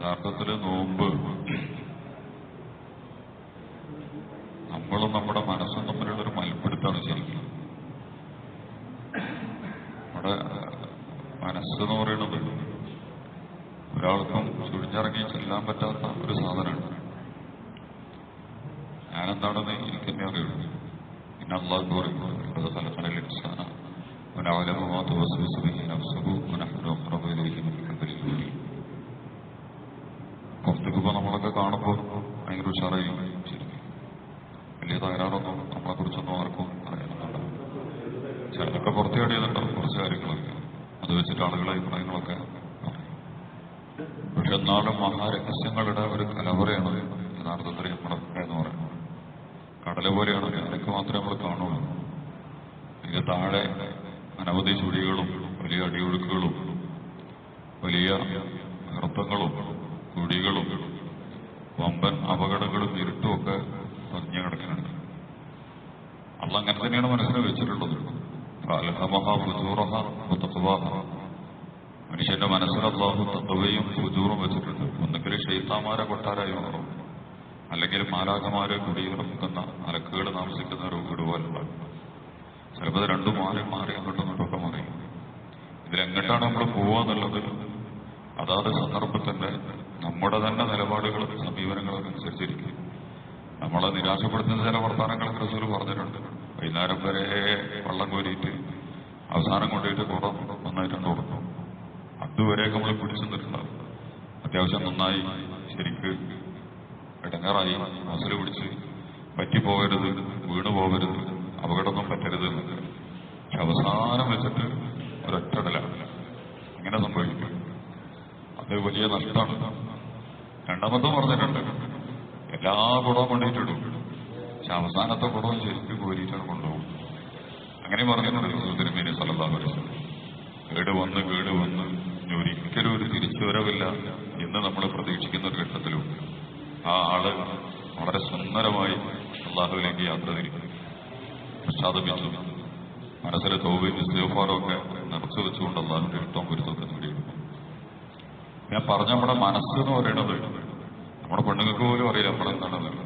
യഥാർത്ഥത്തിൽ നോമ്പ് നമ്മളും നമ്മുടെ മനസ്സും തമ്മിലുള്ള ഒരു മൽപ്പിടുത്താണ് ശരിക്കും നമ്മുടെ മനസ്സെന്ന് പറയുന്നത് ഒരാൾക്കും ചുഴിഞ്ഞിറങ്ങി ചെല്ലാൻ പറ്റാത്ത ഒരു സാധനമാണ് ഞാനെന്താണെന്ന് എനിക്ക് തന്നെ അറിയുള്ളൂ പിന്നെ അള്ളാഹു പറയുന്നത് തലക്കടൽ ഇൻസാന ونعلم ما توسوس به نفسه ونحن أقرب إليه من حبل الوريد പുറത്തേക്ക് ഇപ്പൊ നമ്മളൊക്കെ കാണുമ്പോൾ ഭയങ്കര ഉഷാറായിരിക്കും ശരിക്കും വലിയ തകരാറൊന്നും നമ്മളെ കുറിച്ചൊന്നും ആർക്കും അറിയാനുണ്ടാവും ചിലതൊക്കെ പുറത്തു ചാടിയതുണ്ടാവും കുറച്ച് കാര്യങ്ങളൊക്കെ അത് വെച്ചിട്ട് ആളുകളെ അഭിപ്രായങ്ങളൊക്കെ പറയും പക്ഷെ എന്നാലും മഹാരഹസ്യങ്ങളുടെ ഒരു കലവറയാണ് യഥാർത്ഥത്തിൽ നമ്മുടെ എന്ന് പറയുന്നത് കടല പോലെയാണ് അതിനൊക്കെ മാത്രമേ നമ്മൾ കാണുള്ളൂ ഇതിന് താഴെ അനവധി ചുഴികളും വലിയ അടിയൊഴുക്കുകളും വലിയ നൃത്തങ്ങളും കുഴികളും വമ്പൻ അപകടങ്ങളും ഇരുട്ടുമൊക്കെ പതിഞ്ഞ കിടക്കുന്നുണ്ട് അള്ള അങ്ങനെ തന്നെയാണ് മനസ്സിൽ വെച്ചിട്ടുള്ളത് ഫഅൽഹമഹ ഫുജൂറഹ വതഖ്വാഹ. മനുഷ്യന്റെ മനസ്സിൽ അള്ളാഹു തത്വയും ഫുജൂറും വെച്ചിട്ടുണ്ട് ഒന്നുകിൽ ഷെയ്ത്താമാരെ കൊട്ടാരായി മാറും അല്ലെങ്കിൽ മാലാഖമാരെ കുടിയിറക്കുന്ന അലക്കുകൾ താമസിക്കുന്ന ഒരു വീട് പോലുള്ള ചിലപ്പോൾ ഇത് രണ്ടും മാറി മാറി അങ്ങോട്ടും ഇങ്ങോട്ടൊക്കെ മാറി ഇതിലെങ്ങോട്ടാണ് നമ്മൾ പോവാന്നുള്ളത് അതാത് സന്ദർഭത്തിന്റെ നമ്മുടെ തന്നെ നിലപാടുകളും സമീപനങ്ങളും അനുസരിച്ചിരിക്കും നമ്മളെ നിരാശപ്പെടുത്തുന്ന ചില വർത്തമാനങ്ങളൊക്കെ റസൂൽ പറഞ്ഞിട്ടുണ്ട് വൈകുന്നേരം വരെ വെള്ളം കോരിയിട്ട് അവസാനം കൊണ്ടുപോയിട്ട് കുറം നന്നായിട്ടുണ്ട് കൊടുക്കും അതുവരെയൊക്കെ നമ്മൾ പിടിച്ചു നിൽക്കുന്നത് അത്യാവശ്യം നന്നായി ശരിക്ക് ഇടങ്ങാറായി മസിൽ പിടിച്ച് പറ്റിപ്പോകരുത് വീണു പോകരുത് അപകടമൊന്നും പറ്റരുത് എന്നൊക്കെ പക്ഷെ അവസാനം വെച്ചിട്ട് ഒരൊറ്റടലാണ് അങ്ങനെ സംഭവിക്കും അത് വലിയ നഷ്ടമാണ് രണ്ടാമത്തും പറഞ്ഞിട്ടുണ്ട് എല്ലാ കുടവും കൊണ്ടിട്ടിടും പക്ഷെ അവസാനത്തെ കുടവും ശരിക്കും കോരിയിട്ടാണ് കൊണ്ടുപോകും അങ്ങനെ പറഞ്ഞിട്ടുണ്ട് തിരുമേനി സല്ലല്ലാഹു അലൈഹി വസല്ലം കേട് വന്ന് കേട് വന്ന് ഇനി ഒരിക്കലും ഒരു തിരിച്ചുവരവില്ല എന്ന് നമ്മൾ പ്രതീക്ഷിക്കുന്ന ഒരു ഘട്ടത്തിലും ആ ആള് വളരെ സുന്ദരമായി അള്ളാഹുവിലേക്ക് യാത്ര തിരിക്കും പശ്ചാത്തപിച്ചു മനസ്സിൽ തോവിൽ ഇസ്തീഫാറൊക്കെ നിറച്ചു വെച്ചുകൊണ്ട് അള്ളാഹുവിന്റെ ഇഷ്ടവും പൊരുത്തമൊക്കെ നേടിയെടുക്കും ഞാൻ പറഞ്ഞ നമ്മുടെ മനസ്സ് എന്ന് പറയുന്നത് നമ്മുടെ പെണ്ണുങ്ങൾക്ക് പോലും അറിയില്ല നമ്മളെന്താണെന്നുള്ളത്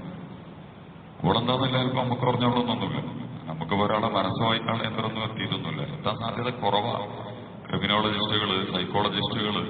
കൂടെ എന്താന്നില്ല ഇപ്പൊ നമുക്ക് പറഞ്ഞോളൊന്നൊന്നുമില്ല നമുക്ക് ഒരാളെ മനസ്സ് വായിക്കാൻ യന്ത്രമൊന്നും എത്തിയിട്ടൊന്നുമില്ല എത്താൻ സാധ്യത കുറവാണ് ക്രിമിനോളജിസ്റ്റുകള് സൈക്കോളജിസ്റ്റുകള്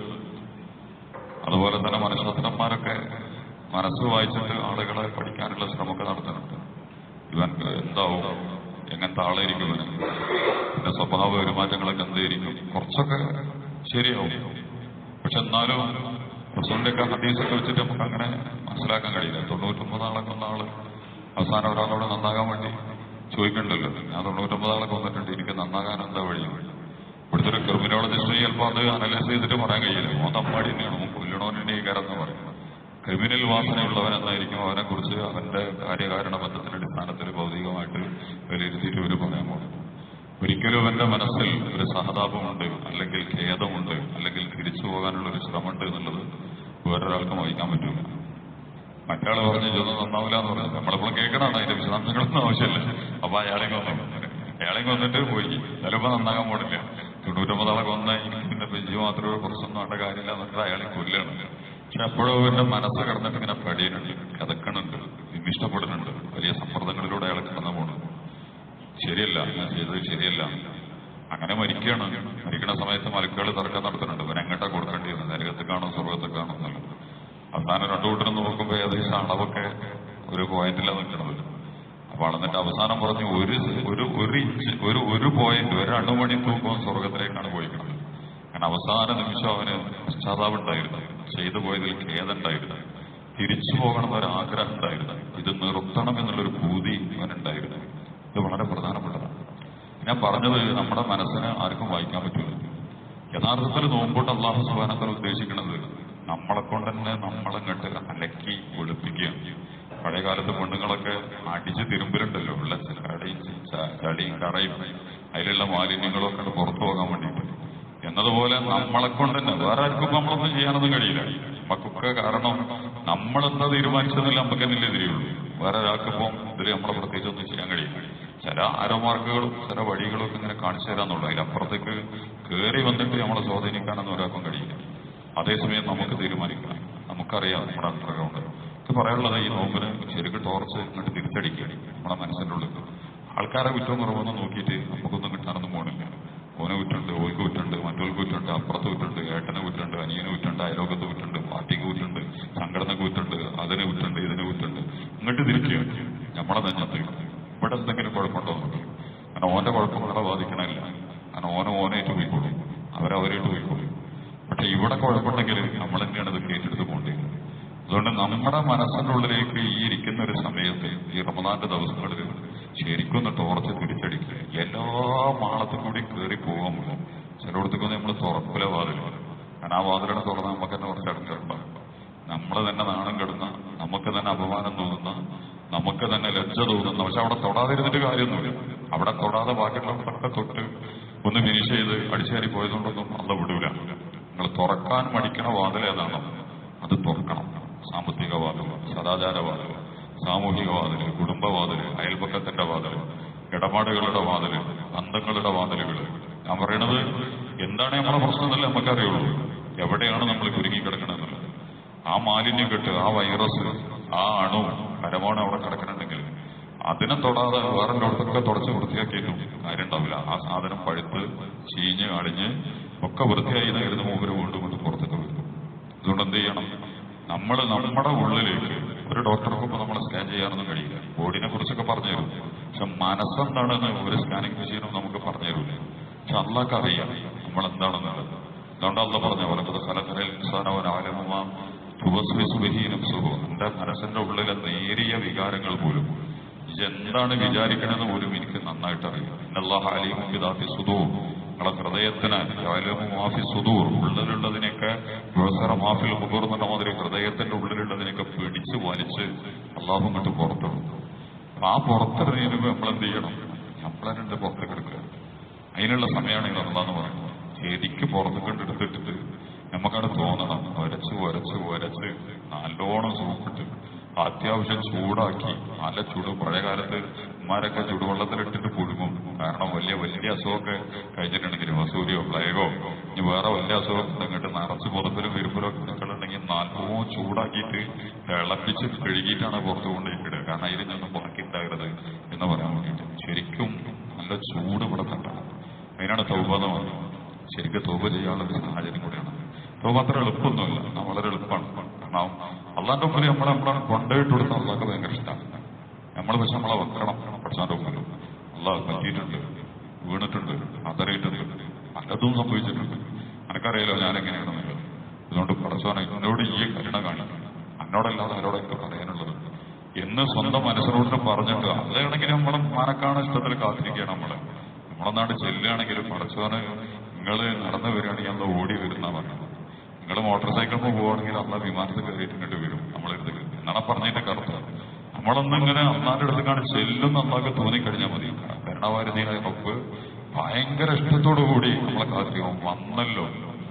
അതുപോലെ തന്നെ മനഃശാസ്ത്രന്മാരൊക്കെ മനസ്സ് വായിച്ചിട്ട് ആളുകളെ പഠിക്കാനുള്ള ശ്രമമൊക്കെ നടത്തുന്നുണ്ട് ഇവൻ എന്താവും എങ്ങനത്തെ ആളായിരിക്കും ഇവന് പിന്നെ സ്വഭാവ പെരുമാറ്റങ്ങളൊക്കെ എന്തായിരിക്കും കുറച്ചൊക്കെ ശരിയാവും പക്ഷെ എന്നാലും റസൂലിന്റെയൊക്കെ ഹദീസൊക്കെ വെച്ചിട്ട് നമുക്ക് അങ്ങനെ മനസ്സിലാക്കാൻ കഴിയില്ല തൊണ്ണൂറ്റൊമ്പത് ആളെ കൊന്ന ആള് അവസാനം ഒരാളോട് നന്നാകാൻ വേണ്ടി ചോദിക്കണ്ടല്ലോ ഞാൻ തൊണ്ണൂറ്റൊമ്പത് ആളെ കൊന്നിട്ടുണ്ട് എനിക്ക് നന്നാകാൻ എന്താ വഴി ഇവിടുത്തെ ഒരു ക്രിമിനോളജിസ്റ്റ് ചിലപ്പോൾ അത് അനലൈസ് ചെയ്തിട്ട് പറയാൻ കഴിയില്ല ഓൻ തമ്മാടി തന്നെയാണ് ഓൻ കൊല്ലണോനെ എന്ന് പറയും ക്രിമിനൽ വാസനയുള്ളവൻ എന്നായിരിക്കും അവനെ കുറിച്ച് അവന്റെ കാര്യകാരണ ബന്ധത്തിന്റെ അടിസ്ഥാനത്തിൽ ഭൗതികമായിട്ട് വിലയിരുത്തിയിട്ട് ഇവർ പറയാൻ പോകും ഒരിക്കലും അവന്റെ മനസ്സിൽ ഒരു സഹതാപമുണ്ട് അല്ലെങ്കിൽ ഖേദമുണ്ട് അല്ലെങ്കിൽ തിരിച്ചു പോകാനുള്ള ഒരു ശ്രമമുണ്ട് എന്നുള്ളത് വേറൊരാൾക്കും വഹിക്കാൻ പറ്റില്ല മറ്റാൾ പറഞ്ഞ് ഇതൊന്നും നന്നാവില്ല എന്ന് പറഞ്ഞു നമ്മളിപ്പോൾ കേൾക്കണമാണ് അതിന്റെ വിശദാംശങ്ങളൊന്നും ആവശ്യമില്ല അപ്പൊ അയാളെ കൊന്നു അയാളെ കൊന്നിട്ട് പോയി ചിലപ്പോ നന്നാകാൻ പോടില്ല തൊണ്ണൂറ്റൊമ്പതാളെ കൊന്ന എനിക്ക് പിന്നെ ബെഞ്ച് മാത്രമേ കുറച്ചൊന്നും വേണ്ട കാര്യമില്ല എന്നിട്ട് അയാളെ കൊല്ലാണ് പക്ഷെ അപ്പോഴും അവന്റെ മനസ്സ് കിടന്നിട്ട് ഇങ്ങനെ പടിയുന്നുണ്ട് കഥക്കണുണ്ട് ഇഷ്ടപ്പെടുന്നുണ്ട് വലിയ സമ്മർദ്ദങ്ങളിലൂടെ അയാൾ കടന്നു പോകുന്നുണ്ട് ശരിയല്ല ഞാൻ ചെയ്തത് ശരിയല്ല അങ്ങനെ മരിക്കുകയാണ് മരിക്കുന്ന സമയത്ത് മലക്കുകൾ തർക്കം നടത്തുന്നുണ്ട് ഇവൻ എങ്ങോട്ടാ കൊടുക്കേണ്ടിയത് നരകത്തിൽ കാണും സ്വർഗത്തിൽ കാണും എന്നുള്ളത് അവസാനം രണ്ടു കൂട്ടരും നോക്കുമ്പോൾ ഏകദേശം അളവൊക്കെ ഒരു പോയിന്റിലാണ് നിൽക്കുന്നത് അപ്പൊ അളന്നിട്ട് അവസാനം പറഞ്ഞു ഒരു ഒരു ഒരു ഇഞ്ച് ഒരു ഒരു പോയിന്റ് ഒരു അണുമണി തൂക്കവും സ്വർഗത്തിലേക്കാണ് പോയിക്കുന്നത് കാരണം അവസാന നിമിഷം അവന് പശ്ചാത്താപം ഉണ്ടായിരുന്നു ചെയ്തു പോയതിൽ ഖേദമുണ്ടായിരുന്നു തിരിച്ചു പോകണം എന്നൊരു ആഗ്രഹം ഉണ്ടായിരുന്നു ഇത് നിർത്തണം എന്നുള്ളൊരു ഭൂതി അവനുണ്ടായിരുന്നു ഇത് വളരെ പ്രധാനപ്പെട്ടതാണ് ഞാൻ പറഞ്ഞത് നമ്മുടെ മനസ്സിന് ആർക്കും വായിക്കാൻ പറ്റില്ല യഥാർത്ഥത്തിൽ നോമ്പോട്ട് അള്ളാഹു സുബാനത്തിൽ ഉദ്ദേശിക്കുന്നത് നമ്മളെ കൊണ്ട് തന്നെ നമ്മളങ്ങട്ട് അലക്കി ഒളിപ്പിക്കുകയാണ് പഴയ കാലത്ത് പെണ്ണുങ്ങളൊക്കെ അടിച്ച് തിരുമ്പലുണ്ടല്ലോ ഉള്ള ചടിയും ച- ചളിയും കറയും അതിലുള്ള മാലിന്യങ്ങളൊക്കെ ഉണ്ട് പുറത്തു പോകാൻ വേണ്ടിയിട്ട് എന്നതുപോലെ നമ്മളെ കൊണ്ട് തന്നെ വേറെ ആർക്കും നമ്മളൊന്നും ചെയ്യാനൊന്നും കഴിയില്ല നമുക്കൊക്കെ കാരണം നമ്മളെന്താ തീരുമാനിച്ചതെന്നില്ല നമുക്ക് തന്നെ തിരിയുള്ളൂ വേറെ ഒരാൾക്കിപ്പം ഇതിൽ നമ്മളെ പ്രത്യേകിച്ച് ഒന്നും ചെയ്യാൻ കഴിയില്ല ചില അരമാർക്കുകളും ചില വഴികളും ഒക്കെ ഇങ്ങനെ കാണിച്ചു തരാന്നുള്ളൂ അതിലപ്പുറത്തേക്ക് കയറി വന്നിട്ട് നമ്മളെ സ്വാധീനിക്കാനൊന്നും ഒരാൾക്കും കഴിയില്ല അതേസമയം നമുക്ക് തീരുമാനിക്കണം നമുക്ക് നമുക്കറിയാം നമ്മുടെ അണ്ടർഗ്രൗണ്ട് ഇത് പറയാനുള്ളത് ഈ നോമ്പിന് ശരിക്കും ടോർച്ച് ഇങ്ങോട്ട് തിരിച്ചടിക്കുകയാണ് നമ്മുടെ മനസ്സിന്റെ ഉള്ളിൽ ആൾക്കാരെ കുറ്റവും കുറവൊന്നും നോക്കിയിട്ട് നമുക്കൊന്നും കിട്ടാനൊന്നും പോകണില്ല ഓനെ കുറ്റുണ്ട് ഓയ്ക്ക് കുറ്റുണ്ട് മറ്റോൾക്ക് കുറ്റുണ്ട് അപ്പുറത്ത് കുറ്റുണ്ട് ഏട്ടന് കുറ്റുണ്ട് അനിയന് കുറ്റുണ്ട് അയലോകത്ത് കുറ്റുണ്ട് പാർട്ടിക്ക് കുറ്റുണ്ട് സംഘടനക്ക് കുറ്റുണ്ട് അതിന് കുറ്റുണ്ട് ഇതിന് കുറ്റുണ്ട് ഇങ്ങോട്ട് തിരിക്കുക നമ്മളെ നെഞ്ഞത്ത് ഇവിടെ എന്തെങ്കിലും കുഴപ്പമുണ്ടോ നോക്കി കാരണം ഓന്റെ കുഴപ്പം ഇവിടെ ബാധിക്കണമില്ല കാരണം ഓനെ ഓനായിട്ട് പോയിക്കോളും അവരവരായിട്ട് പോയിക്കോളും പക്ഷെ ഇവിടെ കുഴപ്പമുണ്ടെങ്കിൽ നമ്മൾ തന്നെയാണ് ഇത് കേട്ടെടുത്ത് പോകേണ്ടത് അതുകൊണ്ട് നമ്മുടെ മനസ്സിന്റെ ഉള്ളിലേക്ക് ഈ ഇരിക്കുന്ന ഒരു സമയത്ത് ഈ റമദാന്റെ ദിവസങ്ങളിൽ ശരിക്കും ഒന്ന് ടോർച്ച് തിരിച്ചടിക്കുക എല്ലാ മാളത്തും കൂടി കയറി പോകാൻ പോകും ചിലയിടത്തേക്കൊന്നും നമ്മൾ തുറക്കില്ല വാതിൽ കാരണം ആ വാതിലാണ് തുറന്നാൽ നമുക്ക് തന്നെ കുറച്ച് ഇടങ്ങേറുണ്ടാകും നമ്മൾ തന്നെ നാണം കെടുന്ന നമുക്ക് തന്നെ അപമാനം തോന്നുന്ന നമുക്ക് തന്നെ ലജ്ജ തോന്നുന്ന പക്ഷെ അവിടെ തൊടാതിരുന്നിട്ട് കാര്യമൊന്നുമില്ല അവിടെ തൊടാതെ ബാക്കിയുള്ളവർക്ക് തൊട്ട് ഒന്ന് ഫിനിഷ് ചെയ്ത് അടിച്ചേരി പോയതുകൊണ്ടൊന്നും അല്ല വിടൂല നിങ്ങൾ തുറക്കാൻ മടിക്കണ വാതിൽ ഏതാണോ അത് തുറക്കണം സാമ്പത്തിക വാതിൽ സദാചാര വാതിൽ സാമൂഹിക വാതിൽ കുടുംബവാതിൽ അയൽപക്കത്തിന്റെ വാതിൽ ഇടപാടുകളുടെ വാതിൽ ബന്ധങ്ങളുടെ വാതിലുകൾ ഞാൻ പറയണത് എന്താണ് നമ്മുടെ പ്രശ്നം എന്നല്ല നമുക്കറിയുള്ളൂ എവിടെയാണ് നമ്മൾ കുരുങ്ങി കിടക്കണമെന്നുള്ളത് ആ മാലിന്യം കെട്ട് ആ വൈറസ് ആ അണു പരമാണു അവിടെ കിടക്കണമെങ്കിൽ അതിനെ തൊടാതെ വേറെ ലോകത്തൊക്കെ തുടച്ച് വൃത്തിയാക്കിയിട്ടും കാര്യം ഉണ്ടാവില്ല ആ സാധനം പഴുത്ത് ചീഞ്ഞ് അടിഞ്ഞ് ഒക്കെ വൃത്തിയായി കരുതുന്ന മൂവര് വീണ്ടും കൊണ്ട് പുറത്തേക്ക് വരും അതുകൊണ്ട് എന്ത് ചെയ്യണം നമ്മൾ നമ്മുടെ ഉള്ളിലേക്ക് ഒരു ഡോക്ടർക്കും ഇപ്പൊ നമ്മളെ സ്കാൻ ചെയ്യാനൊന്നും കഴിയില്ല ബോഡിനെ കുറിച്ചൊക്കെ പറഞ്ഞു തരും പക്ഷെ മനസ്സെന്താണെന്ന് ഒരു സ്കാനിങ് മെഷീനും നമുക്ക് പറഞ്ഞു തരില്ല പക്ഷെ അള്ളാഹ്ക്ക് അറിയാം നമ്മൾ എന്താണെന്നുള്ളത് അതുകൊണ്ട് അള്ള പറഞ്ഞ പോലെ കലക്കരയിൽ ഇൻസാനവനാലമുമ തുവസ്വിസുബഹീനം സുഖം എന്റെ മനസ്സിന്റെ ഉള്ളിലെ നേരിയ വികാരങ്ങൾ പോലും ഇത് എന്താണ് വിചാരിക്കണമെന്ന് പോലും എനിക്ക് നന്നായിട്ട് അറിയാം ഇന്നല്ലാഹ അലീമും ബിദാത്തി സുദൂർ നിങ്ങളെ ഹൃദയത്തിന് അലീമും മാഫി സുദൂർ ഉള്ളിലുള്ളതിനൊക്കെ പ്രൊഫസർ മാഫിൽ മുഖൂർ എന്ന മാതിരി ഹൃദയത്തിന്റെ ഉള്ളിലുള്ളതിനൊക്കെ പിടിച്ച് വലിച്ച് അള്ളാഹു ഇങ്ങോട്ട് പുറത്തിടും അപ്പൊ ആ പുറത്തിറങ്ങിയപ്പോ നമ്മൾ എന്ത് ചെയ്യണം നമ്മളെന്നെ പുറത്തേക്ക് എടുക്കുക അതിനുള്ള സമയമാണ് ഈ നടന്നാന്ന് പറയുന്നത് ശരിക്ക് പുറത്ത് കണ്ടെടുത്തിട്ട് നമുക്കവിടെ തോന്നണം വരച്ച് വരച്ച് വരച്ച് നല്ലോണം സൂപ്പിട്ട് അത്യാവശ്യം ചൂടാക്കി നല്ല ചൂട് പഴയ കാലത്ത് ഉമ്മാരൊക്കെ ചുടുവെള്ളത്തിലിട്ടിട്ട് പുഴുങ്ങും കാരണം വലിയ വലിയ അസുഖമൊക്കെ കഴിച്ചിട്ടുണ്ടെങ്കിൽ വസൂരിയോ പ്ലേഗോ ഇനി വേറെ വലിയ അസുഖം ഉണ്ടെങ്കിൽ നിറച്ച് പുറത്തിലും വിരുപ്പിലും ഒക്കെ ഉണ്ടെങ്കിൽ നല്ലോണം ചൂടാക്കിയിട്ട് തിളപ്പിച്ച് കഴുകിയിട്ടാണ് പുറത്ത് കൊണ്ടിരിക്കുന്നത് കാരണം അതിൽ നിന്നും പുറക്കിണ്ടാകരുത് എന്ന് പറയാൻ വേണ്ടിയിട്ട് ശരിക്കും നല്ല ചൂട് ഇവിടെ തട്ടണം അതിനാണ് തൗബ എന്ന് പറയുന്നത് ശരിക്കും തൗബ ചെയ്യാനുള്ള ഒരു സാഹചര്യം കൂടിയാണ് തൗബ അത്ര എളുപ്പമൊന്നുമില്ല എന്നാൽ വളരെ എളുപ്പമാണ് കാരണം അള്ളാന്റെ മുമ്പിൽ നമ്മളെ നമ്മളെ കൊണ്ടുപോയിട്ട് കൊടുത്ത അള്ളാഹ്ക്ക് ഭയങ്കര ഇഷ്ടമാണ് നമ്മൾ പക്ഷെ നമ്മളെ വെക്കണം പഠിച്ചാന്റെ മുമ്പിൽ അള്ളാഹ് പറ്റിയിട്ടുണ്ട് വീണിട്ടുണ്ട് അതറിയിട്ടുണ്ട് പലതും സംഭവിച്ചിട്ടുണ്ട് എനിക്കറിയാലോ ഞാൻ എങ്ങനെയാണെന്നുള്ളത് അതുകൊണ്ട് പഠിച്ചോനെ എന്നോട് ഈ കരുണ കാണിക്കണം എന്നോടല്ലാതെ ആരോടെ എനിക്ക് പറയാനുള്ളത് എന്ന് സ്വന്തം മനസ്സിനോട് പറഞ്ഞിട്ട് അല്ലാണെങ്കിൽ നമ്മളെ മനക്കാണ് ഇഷ്ടത്തിൽ കാത്തിരിക്കുകയാണ് നമ്മള് നമ്മളെ നാട് ചെല്ലുകയാണെങ്കിൽ പഠിച്ചോന് നിങ്ങൾ നടന്നു വരികയാണെങ്കിൽ അന്ന് ഓടി വരുന്ന പറയുന്നത് നിങ്ങൾ മോട്ടോർ സൈക്കിളിൽ പോവുകയാണെങ്കിൽ അന്ന് വിമാനത്തിൽ കയറിയിട്ട് ഇങ്ങോട്ട് വരും നമ്മളെടുത്ത് എന്നാണ് പറഞ്ഞതിന്റെ കറുത്ത് നമ്മളൊന്നും ഇങ്ങനെ അന്നാന്റെ അടുത്തേക്കാണ് ചെല്ലും നന്നാക്കി തോന്നിക്കഴിഞ്ഞാൽ മതി കരുണാവാരതിയായ റബ്ബ് ഭയങ്കര ഇഷ്ടത്തോടു കൂടി നമ്മളെ കാത്തിരിക്കും വന്നല്ലോ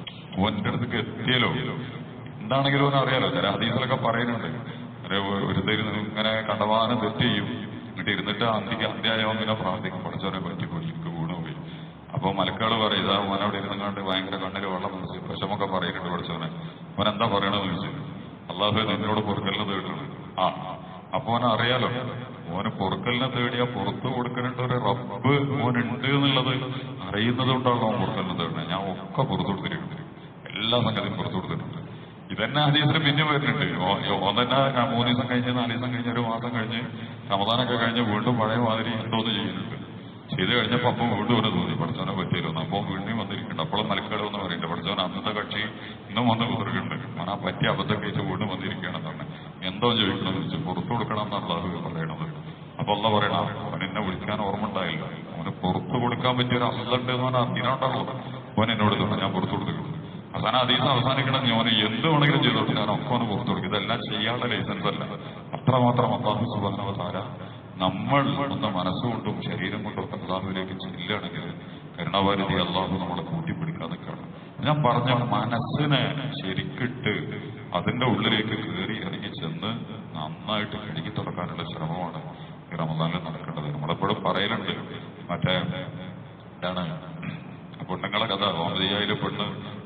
ഓന്റെ അടുത്തേക്ക് എത്തിയല്ലോ എന്താണെങ്കിലും ഓൻ അറിയാലോ ചില ഹദീസിലൊക്കെ പറയുന്നുണ്ട് ഒരു ഒരുത്തരും ഇങ്ങനെ കണ്ടവാനം തെറ്റ് ചെയ്യും എന്നിട്ട് ഇരുന്നിട്ട് അന്തിക്ക് അന്ത്യായോ ഇങ്ങനെ പ്രാർത്ഥിക്കും പഠിച്ചവനെ പറ്റിപ്പോയി എനിക്ക് വീണുപോയി അപ്പൊ മലക്കാള് പറയും ഇതാ മോൻ അവിടെ ഇരുന്ന് കണ്ട് ഭയങ്കര കണ്ണിൽ വെള്ളം നിറച്ച് വിഷമൊക്കെ പറയുന്നുണ്ട് പഠിച്ചവനെ അവൻ എന്താ പറയണെന്ന് ചോദിച്ചു അള്ളാഹു നിന്നോട് പൊറുക്കലിനെ തേടുന്നു ആ അപ്പൊ അവനെ അറിയാലോ മോന് പൊറുക്കലിനെ തേടിയാ പുറത്തു കൊടുക്കേണ്ട ഒരു റബ്ബ് മോനുണ്ട് എന്നുള്ളത് അറിയുന്നത് കൊണ്ടാണല്ലോ അവൻ പൊറുക്കലിനെ തേടുന്നത് ഞാൻ ഒക്കെ പുറത്തു കൊടുത്തിട്ടുണ്ട് എല്ലാ സംഗതിയും പുറത്തു കൊടുത്തിട്ടുണ്ട് ഇതന്നെ ഹദീസിന് പിന്നെ വരുന്നുണ്ട് ഓ- ഓൻ തന്നെ ഞാൻ മൂന്ന് ദിവസം കഴിഞ്ഞ് നാല് ദിവസം കഴിഞ്ഞ് ഒരു മാസം കഴിഞ്ഞ് റമദാനൊക്കെ കഴിഞ്ഞ് വീണ്ടും പഴയ മാതിരി എന്തോന്ന് ചെയ്യുന്നുണ്ട് ചെയ്ത് കഴിഞ്ഞപ്പോ അപ്പം വീണ്ടും ഒരു തോന്നി പഠിച്ചവനെ പറ്റിയല്ലോ അപ്പോൾ വീണ്ടും വന്നിരിക്കുന്നുണ്ട് അപ്പോഴും മലക്കാട് എന്ന് പറയുന്നുണ്ട് പഠിച്ചവൻ അന്നത്തെ കക്ഷി ഇന്നും വന്ന് കുതിർക്കുന്നുണ്ട് അവൻ ആ പറ്റിയ അബദ്ധം കഴിച്ച് വീണ്ടും വന്നിരിക്കുകയാണെന്ന് പറഞ്ഞു എന്തോ ചോദിക്കണമെന്ന് വെച്ചാൽ പുറത്തു കൊടുക്കണം എന്നാണ് പറയണത് അപ്പൊ അല്ല പറയണം അവൻ എന്നെ വിളിക്കാൻ ഓർമ്മ ഉണ്ടായില്ല അവന് പുറത്തു കൊടുക്കാൻ പറ്റിയ ഒരു അല്ലുണ്ട് എന്ന് പറഞ്ഞാൽ അതിനോട്ടാണല്ലോ അവൻ എന്നോട് തോന്നുന്നു ഞാൻ പുറത്തു കൊടുത്തിട്ടുണ്ട് അവസാനം അതീസം അവസാനിക്കണം ഞാൻ എന്ത് വേണമെങ്കിലും ചെയ്തോട്ടെ ഞാൻ ഒക്കെ ഒന്ന് പുറത്തു കൊടുക്കും ഇതെല്ലാം ചെയ്യാനുള്ള ലൈസൻസ് അല്ല അത്രമാത്രം അള്ളാഹു സുബാനവ താര നമ്മൾ ഒന്ന് മനസ്സുകൊണ്ടും ശരീരം കൊണ്ടും ഒക്കെ അള്ളാഹുവിലേക്ക് ചെല്ലുകയാണെങ്കിൽ കരുണാവാരിധി അള്ളാഹു നമ്മളെ കൂട്ടിപ്പിടിക്കാൻ നിൽക്കണം ഞാൻ പറഞ്ഞ മനസ്സിനെ ശരിക്കിട്ട് അതിന്റെ ഉള്ളിലേക്ക് കയറി ഇറങ്ങി ചെന്ന് നന്നായിട്ട് കഴുകി തുറക്കാനുള്ള ശ്രമമാണ് ഈ റമദാനിൽ നടക്കേണ്ടത് നമ്മളെപ്പോഴും പറയലുണ്ട് മറ്റേ എന്താണ് പെണ്ണുങ്ങളെ കഥ ഓമതിയായാലും പെണ്ണ്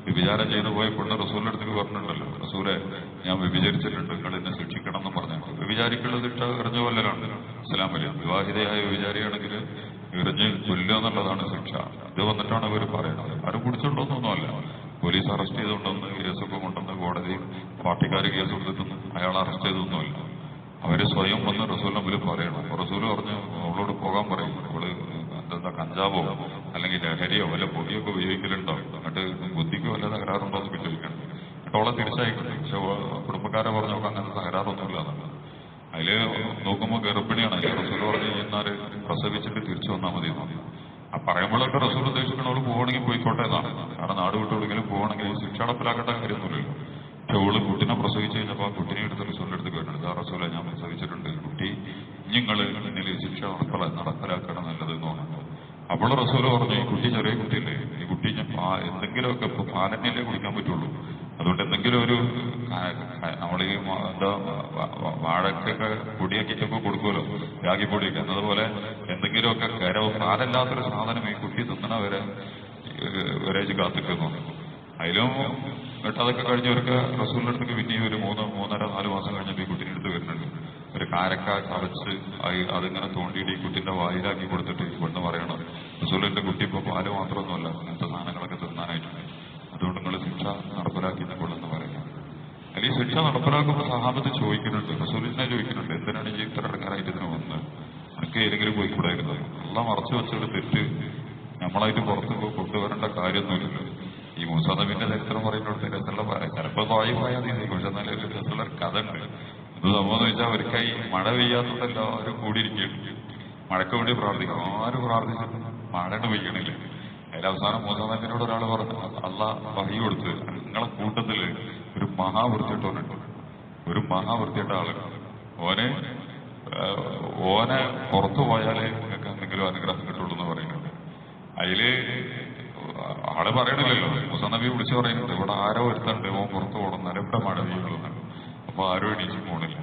വ്യഭിചാരം ചെയ്തു പോയ പെണ്ണ് റസൂലിന്റെ അടുത്തേക്ക് പറഞ്ഞിട്ടുണ്ടല്ലോ റസൂലെ ഞാൻ വ്യഭിചരിച്ചിട്ടുണ്ട് നിങ്ങൾ എന്നെ ശിക്ഷിക്കണം എന്ന് പറഞ്ഞു വ്യഭിചാരിക്കുള്ള ശിക്ഷ എറിഞ്ഞു കൊല്ലലാണ് ഇസ്ലാമില് വിവാഹിതയായ വ്യഭിചാരിയാണെങ്കിൽ എറിഞ്ഞ് കൊല്ലുക എന്നുള്ളതാണ് ശിക്ഷ ഇത് വന്നിട്ടാണ് ഇവർ പറയുന്നത് ആരും പിടിച്ചിട്ടുണ്ടോന്നൊന്നുമല്ല പോലീസ് അറസ്റ്റ് ചെയ്തുകൊണ്ടെന്ന് കേസൊക്കെ കൊണ്ടുവന്ന് കോടതി പാർട്ടിക്കാർ കേസ് കൊടുത്തിട്ടൊന്നും അയാൾ അറസ്റ്റ് ചെയ്തൊന്നുമില്ല അവര് സ്വയം വന്ന് റസൂൽ മുമ്പിൽ പറയണം അപ്പൊ റസൂൽ പറഞ്ഞു അവളോട് പോകാൻ പറയും അവള് എന്താ കഞ്ചാവോ അല്ലെങ്കിൽ ലഹരിയോ വല്ല പൊടിയൊക്കെ ഉപയോഗിക്കലുണ്ടോ എന്നിട്ട് ബുദ്ധിക്ക് വല്ല തകരാറുണ്ടോ എന്നൊക്കെ ചോദിക്കണം എന്നിട്ട് അവളെ തിരിച്ചയക്കണം പക്ഷെ കുടുംബക്കാരെ പറഞ്ഞു നോക്കാം അങ്ങനത്തെ തകരാറൊന്നുമില്ല എന്നാണ് അതില് നോക്കുമ്പോൾ ഗർഭിണിയാണ് അതിൽ റസൂൽ പറഞ്ഞു എന്നാല് പ്രസവിച്ചിട്ട് തിരിച്ചു വന്നാൽ മതി എന്നാണ് ആ പറയുമ്പോഴൊക്കെ റസൂൽ ഉദ്ദേശിക്കണം അവള് പോകണമെങ്കിൽ പോയിക്കോട്ടെ എന്നാണ് കാരണം നാട് വിട്ട് എവിടെയെങ്കിലും പോകണമെങ്കിൽ ഈ ശിക്ഷ നടപ്പിലാക്കേണ്ട കാര്യമൊന്നുമില്ലല്ലോ പക്ഷെ അവള് കുട്ടിനെ പ്രസവിച്ച് കഴിഞ്ഞപ്പോൾ ആ കുട്ടിനെ എടുത്ത് റസൂലിന്റെ അടുത്ത് കേട്ടിട്ടുണ്ട് ആ റസൂലെ ഞാൻ പ്രസവിച്ചിട്ടുണ്ട് കുട്ടി നിങ്ങൾ എന്നിൽ ശിക്ഷ നടപ്പില നടപ്പിലാക്കണം നല്ലത് എന്ന് പറഞ്ഞു അപ്പോൾ റസൂല് പറഞ്ഞു ഈ കുട്ടി ചെറിയ കുട്ടിയല്ലേ ഈ കുട്ടി ഞാൻ പാ- എന്തെങ്കിലുമൊക്കെ ഇപ്പൊ പാലന്നല്ലേ കുടിക്കാൻ പറ്റുള്ളൂ അതുകൊണ്ട് എന്തെങ്കിലും ഒരു നമ്മൾ ഈ മ- എന്താ വ- വ- വാഴക്കൊക്കെ പൊടിയാക്കിയിട്ടൊക്കെ കൊടുക്കുമല്ലോ രാഗി പൊടിയൊക്കെ എന്നതുപോലെ എന്തെങ്കിലുമൊക്കെ കരവ് പാലല്ലാത്തൊരു സാധനം ഈ കുട്ടി തിന്നണ വരെ വരേജ് കാത്തിക്കുന്നു അതിലും എന്നിട്ട് അതൊക്കെ കഴിഞ്ഞവർക്ക് റസൂലിന്റെ അടുത്തേക്ക് പിന്നെയും ഒരു മൂന്ന് മൂന്നര നാല് മാസം കഴിഞ്ഞപ്പോൾ ഈ കുട്ടീനെ എടുത്ത് വരുന്നുണ്ട് ഒരു കാരക്ക ചവച്ച് അയി- അതിങ്ങനെ തോണ്ടിയിട്ട് ഈ കുട്ടിന്റെ വായിലാക്കി കൊടുത്തിട്ട് ഈ പെണ്ണ് പറയണം റസൂലിന്റെ കുട്ടി ഇപ്പൊ പാല് മാത്രമൊന്നുമല്ല അങ്ങനത്തെ സാധനങ്ങളൊക്കെ തിന്നാനായിട്ടുണ്ട് അതുകൊണ്ട് നിങ്ങൾ ശിക്ഷ നടപ്പിലാക്കിയിട്ട് കൊള്ളെന്ന് പറയുന്നത് അതിൽ ഈ ശിക്ഷ നടപ്പിലാക്കുമ്പോൾ സഹാബത്ത് ചോദിക്കുന്നുണ്ട് റസൂലിനെ ചോദിക്കുന്നുണ്ട് എന്തിനാണ് ഈ ഇത്ര ഇടങ്ങാറായിട്ട് ഇതിന് വന്ന് എനിക്ക് ഏതെങ്കിലും പോയിക്കൂടായിരുന്നത് എല്ലാം മറച്ചു വെച്ചൊരു തെറ്റ് നമ്മളായിട്ട് പുറത്ത് കൊ- കൊണ്ടുവരേണ്ട കാര്യമൊന്നുമില്ലല്ലോ ഈ മൂസാനബിന്റെ ചരിത്രം പറയുന്നിടത്ത് രസമുള്ള പറ- ചിലപ്പോ വായുവായാൽ മതി പക്ഷെ എന്നാലും ഒരു രസമുള്ള ഒരു കഥ ഉണ്ട് ഇത് സംഭവം എന്ന് വെച്ചാൽ അവർക്കായി മഴ പെയ്യാത്തതുകൊണ്ട് എല്ലാവരും കൂടിയിരിക്കുകയാണ് മഴയ്ക്ക് വേണ്ടി പ്രാർത്ഥിക്കും ആരും പ്രാർത്ഥിച്ചിട്ട് മഴയാണ് പെയ്യണില്ല അതിൽ അവസാനം മൂസാനബിനോട് ഒരാൾ പറഞ്ഞു അല്ല വഹി കൊടുത്ത് നിങ്ങളെ കൂട്ടത്തില് ഒരു മഹാവൃത്തിയിട്ടവനുണ്ട് ഒരു മഹാവൃത്തിയിട്ട ആളുണ്ട് ഓന് ഏഹ്, ഓനെ പുറത്തു പോയാലേ നിങ്ങൾക്ക് എന്തെങ്കിലും അനുഗ്രഹം കിട്ടുള്ളൂ എന്ന് പറയുന്നുണ്ട് അതില് ആള് പറയണില്ലല്ലോ മുസനബി വിളിച്ചു പറയുന്നുണ്ട് ഇവിടെ ആരോ ഒരുത്തണ്ട് ഓൻ പുറത്തു പോകണം ഇവിടെ മഴ പെയ്യുള്ളൂ അപ്പൊ ആരും എണീച്ച് പോണില്ല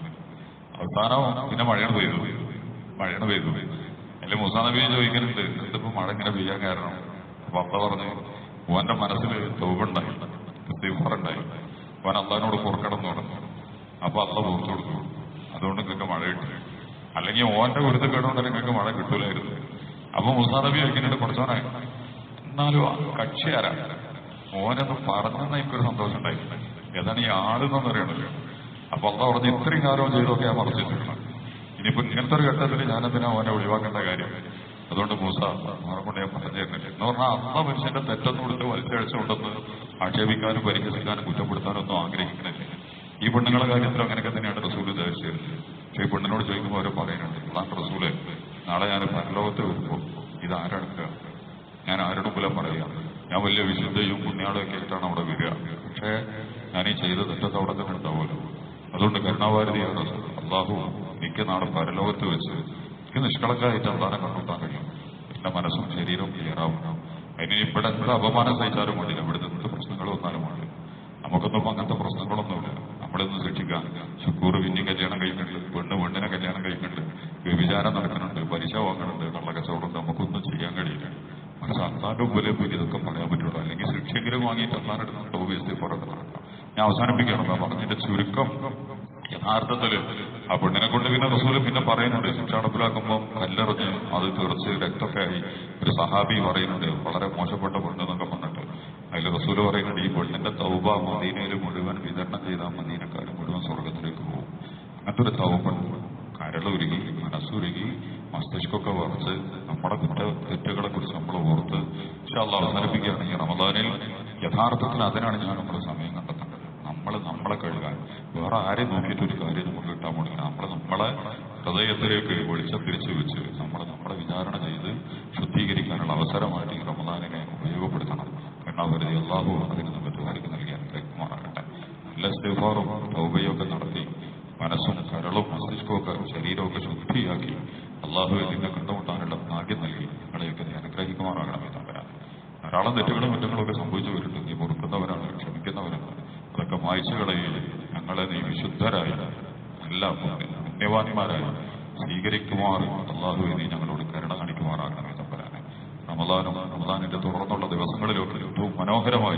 അവസാനം പിന്നെ മഴയാണ് പെയ്തു മഴയാണ് പെയ്തു അതിൽ മുസാനബി ചോദിക്കുന്നുണ്ട് ഇതിപ്പോ മഴ ഇങ്ങനെ പെയ്യാൻ കാരണം അപ്പൊ അപ്പ പറഞ്ഞു ഓന്റെ മനസ്സിൽ തോവുണ്ടായി ഇസ്തിഗ്ഫാറുണ്ടായി ഓൻ അള്ളഹാനോട് പുറക്കണം എന്ന് പറഞ്ഞു അപ്പൊ അള്ള പുറത്തു കൊടുത്തു അതുകൊണ്ട് നിങ്ങൾക്ക് മഴ കിട്ടി അല്ലെങ്കിൽ ഓന്റെ ഗുരുത്ത് കേടുകൊണ്ട് നിങ്ങൾക്ക് മഴ കിട്ടൂലായിരുന്നു അപ്പൊ മുസാനബി ചോദിക്കുന്നുണ്ട് കുറച്ചോനായി എന്നാലും ആ കക്ഷി ആരാ ഓനൊന്ന് പറഞ്ഞെന്ന എനിക്കൊരു സന്തോഷം ഉണ്ടായി ഏതാണ് ഈ ആളെന്നൊന്നും അറിയണല്ലോ അപ്പൊ അള്ള പറഞ്ഞ് ഇത്രയും കാലവും ചെയ്തൊക്കെ ഞാൻ മറച്ചു വെച്ചിരിക്കണം ഇനിയിപ്പോ ഇങ്ങനത്തെ ഒരു ഘട്ടത്തിൽ ഞാനെന്തിനാ ഓനെ ഒഴിവാക്കേണ്ട കാര്യം അതുകൊണ്ട് മൂസ അവനെ കൊണ്ട് ഞാൻ പറഞ്ഞു തരുന്നില്ല എന്ന് പറഞ്ഞാൽ അന്ന മനുഷ്യന്റെ തെറ്റൊന്നും കൊടുത്ത് വലിച്ചഴിച്ചുകൊണ്ടെന്ന് ആക്ഷേപിക്കാനും പരിഹസിക്കാനും കുറ്റപ്പെടുത്താനും ഒന്നും ആഗ്രഹിക്കണില്ല ഈ പെണ്ണുങ്ങളെ കാര്യത്തിൽ അങ്ങനെയൊക്കെ തന്നെയാണ് റസൂൽ ഉദ്ദേശിച്ചത് പക്ഷെ ഈ പെണ്ണിനോട് ചോദിക്കുമ്പോൾ അവർ പറയുന്നുണ്ട് അതാണ് റസൂല് നാളെ ഞാൻ പരലോകത്ത് വരുമ്പോൾ ഇത് ആരെടുക്കുക ഞാൻ ആരുടെ മുമ്പിലും പറയാം ഞാൻ വലിയ വിശുദ്ധയും പുണ്യാളും ഒക്കെ ആയിട്ടാണ് അവിടെ വരിക പക്ഷേ ഞാൻ ഈ ചെയ്ത തെറ്റൊക്കെ അവിടെ തന്നെ ഉണ്ടാവുമല്ലോ അതുകൊണ്ട് കരുണാഭാരതിയാണ് അള്ളാഹു എനിക്ക് നാളെ പരലോകത്ത് വെച്ച് എനിക്ക് നിഷ്കളങ്കായിട്ട് അള്ളാനെ കണ്ടെത്താൻ കഴിയും എന്റെ മനസ്സും ശരീരവും ക്ലിയറാവണം അതിന് ഇവിടെ എന്ത് അപമാനം സഹിച്ചാലും വേണ്ടില്ല ഇവിടെ എന്ത് പ്രശ്നങ്ങളും വന്നാലും വേണ്ടില്ല നമുക്കൊന്നും ഇപ്പൊ അങ്ങനത്തെ പ്രശ്നങ്ങളൊന്നുമില്ല നമ്മളിന്ന് ശിക്ഷിക്കാം ശുക്കൂർ പിന്നെ കല്യാണം കഴിക്കുന്നുണ്ട് പെണ്ണ് പെണ്ണിനെ കല്യാണം കഴിക്കുന്നുണ്ട് വ്യഭിചാരം നടക്കുന്നുണ്ട് പലിശ വാങ്ങുന്നുണ്ട് കള്ളക്കച്ചവടം നമുക്കൊന്നും ചെയ്യാൻ കഴിയില്ല പക്ഷെ അള്ളാന്റെ മുമ്പിലേ പോയി ഇതൊക്കെ പറയാൻ പറ്റുള്ളൂ അല്ലെങ്കിൽ ശിക്ഷയെങ്കിലും വാങ്ങിയിട്ട് അള്ളാന്റെ ടോബിയസ് പുറത്ത് നടക്കാം ഞാൻ അവസാനിപ്പിക്കുകയാണ് ഞാൻ പറഞ്ഞതിന്റെ ചുരുക്കം യഥാർത്ഥത്തില് ആ പെണ്ണിനെ കൊണ്ട് പിന്നെ റസൂല് പിന്നെ പറയുന്നുണ്ട് ശിക്ഷ നടപ്പിലാക്കുമ്പോൾ കല്ലെറിഞ്ഞ് അത് തീർച്ച് രക്തമൊക്കെ ആയി ഒരു സഹാബി പറയുന്നുണ്ട് വളരെ മോശപ്പെട്ട പെണ്ണ് എന്നൊക്കെ പറഞ്ഞിട്ട് അതിൽ റസൂല് പറയുന്നുണ്ട് ഈ പെണ്ണിന്റെ തൗബ മദീനയിൽ മുഴുവൻ വിതരണം ചെയ്താൽ മദീനക്കാർ മുഴുവൻ സ്വർഗത്തിലേക്ക് പോകും അങ്ങനത്തെ ഒരു തൗബുണ്ട് കരളുരുകി മനസ്സുരുകി മസ്തിഷ്കമൊക്കെ വറച്ച് നമ്മുടെ കുറ്റ തെറ്റുകളെ കുറിച്ച് നമ്മൾ ഓർത്ത് പക്ഷെ അല്ല അവസാനിപ്പിക്കുകയാണ് ഈ റമദാനിൽ യഥാർത്ഥത്തിൽ അതിനാണ് ഞാൻ നമ്മുടെ സമയം കണ്ടെത്തേണ്ടത് നമ്മൾ നമ്മളെ കഴുകാൻ വേറെ ആരെയും നോക്കിയിട്ട് ഒരു കാര്യം നമുക്ക് കിട്ടാൻ പോണില്ല നമ്മൾ നമ്മളെ ഹൃദയത്തിലേക്ക് വെളിച്ചം തിരിച്ചു വെച്ച് നമ്മൾ നമ്മളെ വിചാരണ ചെയ്ത് ശുദ്ധീകരിക്കാനുള്ള അവസരമായിട്ട് ഈ റമദാനിനെ ഉപയോഗപ്പെടുത്തണം കരുണാപരിധി അള്ളാഹു അതിന് നമുക്ക് ദ്വാരിക്ക് നൽകി അനുഗ്രഹിക്കുമാറാകട്ടെ നല്ല ഇസ്തിഗ്ഫാറും തൗബയൊക്കെ നടത്തി മനസ്സും കരളും മസ്തിഷ്കമൊക്കെ ശരീരമൊക്കെ ശുദ്ധിയാക്കി അള്ളാഹുവെ നിന്നെ കണ്ടുമുട്ടാനുള്ള ഭാഗ്യം നൽകി നിങ്ങളെയൊക്കെ നീ അനുഗ്രഹിക്കുമാറാകണമേ തമ്പരാൻ ധാരാളം തെറ്റുകളും കുറ്റങ്ങളും ഒക്കെ സംഭവിച്ചു വരുന്നുണ്ട് നീ പൊറുക്കുന്നവരാണ് ക്ഷമിക്കുന്നവരാണ് അതൊക്കെ മായ്ച്ചു കളയുകയും ഞങ്ങളെ നീ വിശുദ്ധരായി നല്ല പുണ്യവാന്മാരായി സ്വീകരിക്കുമാർ അള്ളാഹുവെ നീ ഞങ്ങളോട് കരുണ കാണിക്കുമാറാകണമേ തമ്പരാനെ റമദാനും റമദാനിന്റെ തുടർന്നുള്ള ദിവസങ്ങളിലൊക്കെ ഏറ്റവും മനോഹരമായി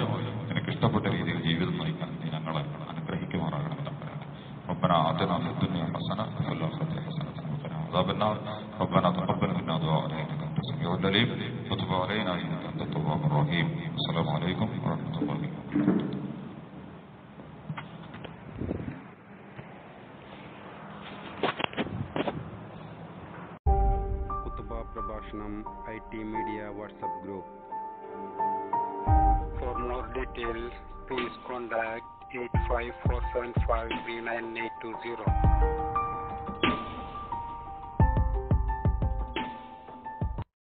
നിനക്ക് ഇഷ്ടപ്പെട്ട രീതിയിൽ ജീവിതം നയിക്കാൻ നീ ഞങ്ങളെ അനുഗ്രഹിക്കുമാറാകണം ربنا آتنا في الدنيا حسنة وفي الآخرة حسنة وقنا عذاب النار ربنا تقبل منا دعاءنا إنك أنت السميع العليم وتب علينا إنك أنت التواب الرحيم السلام عليكم ورحمة الله وبركاته കുത്തുബ പ്രഭാഷണം I T media WhatsApp group For more details, please contact 854753980.